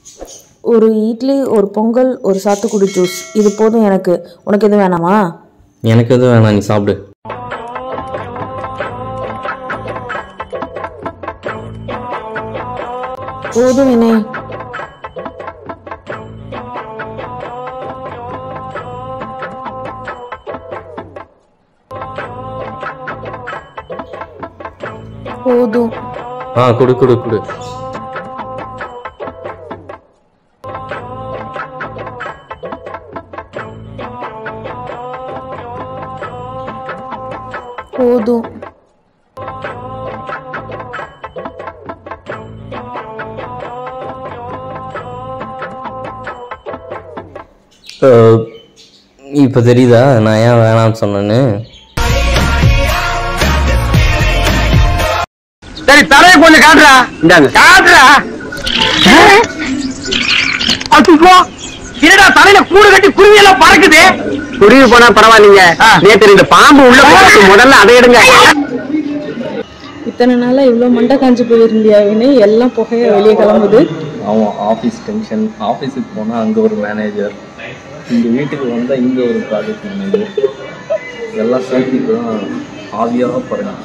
ஒரு இட்லி ஒரு பொங்கல் ஒரு சாத்துக்குடி ஜூஸ் இது போதும் எனக்கு உனக்கு எதுவும் வேணாமா எனக்கு எதுவும் வேணாம் நீ சாப்பிடு போதும் வினய் போதும் ஆ குடு குடு குடு போதும் அஹ், இப்போ தெரியுதா நான் ஏன் வேணாம்னு சொன்னேன்னு சரி தலையை கொஞ்சம் காட்டுறா இந்தாங்க காட்டுறா அதுப்போ என்னடா தலையில கூடு கட்டி குருவி எல்லாம் பறக்குது குருவி போனா பரவாயில்லைங்க நேத்து இந்த பாம்பு உள்ள போறது முதல்ல அதை எடுங்க இத்தனை நாளா இவ்வளோ மண்டை காஞ்சு போயிருந்தியா வினய் எல்லாம் புகைய வெளியே கிளம்புது அவன் ஆஃபீஸ் டென்ஷன் ஆஃபீஸுக்கு போனால் அங்கே ஒரு மேனேஜர் இங்கே வீட்டுக்கு வந்தால் இங்கே ஒரு ப்ராஜெக்ட் மேனேஜர் எல்லாம் சேர்த்துக்கு தான் ஆவியாக படுறான்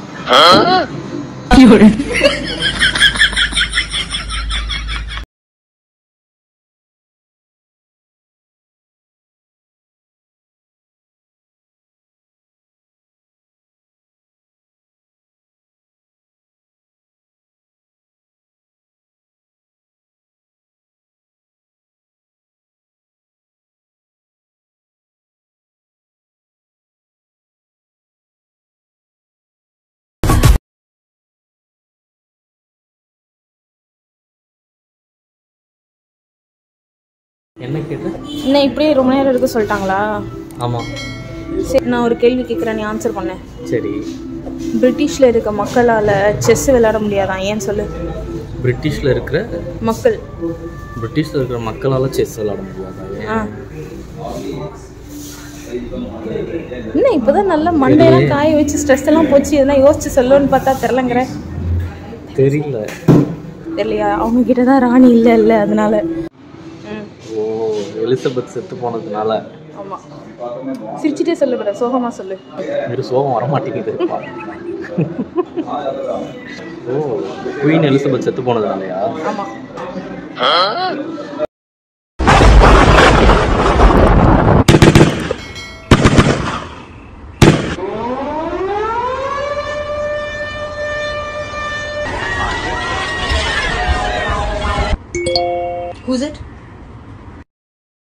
என்ன கேட்ட என்ன இப்படியே ரொம்ப நேரம் இருக்க சொல்லிட்டாங்களா ஆமாம் சரி நான் ஒரு கேள்வி கேட்குறேன் நீ ஆன்சர் பண்ண சரி பிரிட்டிஷ்ல இருக்க மக்களால் செஸ் விளையாட முடியாதான் ஏன் சொல்லு பிரிட்டிஷில் இருக்கிற மக்கள் பிரிட்டிஷில் இருக்கிற மக்களால் செஸ் விளாட முடியாதா ஆ என்ன இப்போதான் நல்லா மண்டையெல்லாம் காய வச்சு ஸ்ட்ரெஸ் எல்லாம் போச்சு இதெல்லாம் யோசிச்சு சொல்லுன்னு பார்த்தா தெரிலங்கிற தெரியல தெரியலையா அவங்க கிட்ட தான் ராணி இல்லை இல்லை அதனால ம் ஓ எலிசபெத் செத்து போனதுனால ஆமாம் சிரிச்சிட்டே சொல்லு கூட சோகமா சொல்லு ஒரு சோகம் வர மாட்டேங்குது ஓ குயின் எலிசபெத் செத்து போனதுனாலயா ஆமாம் Who's it?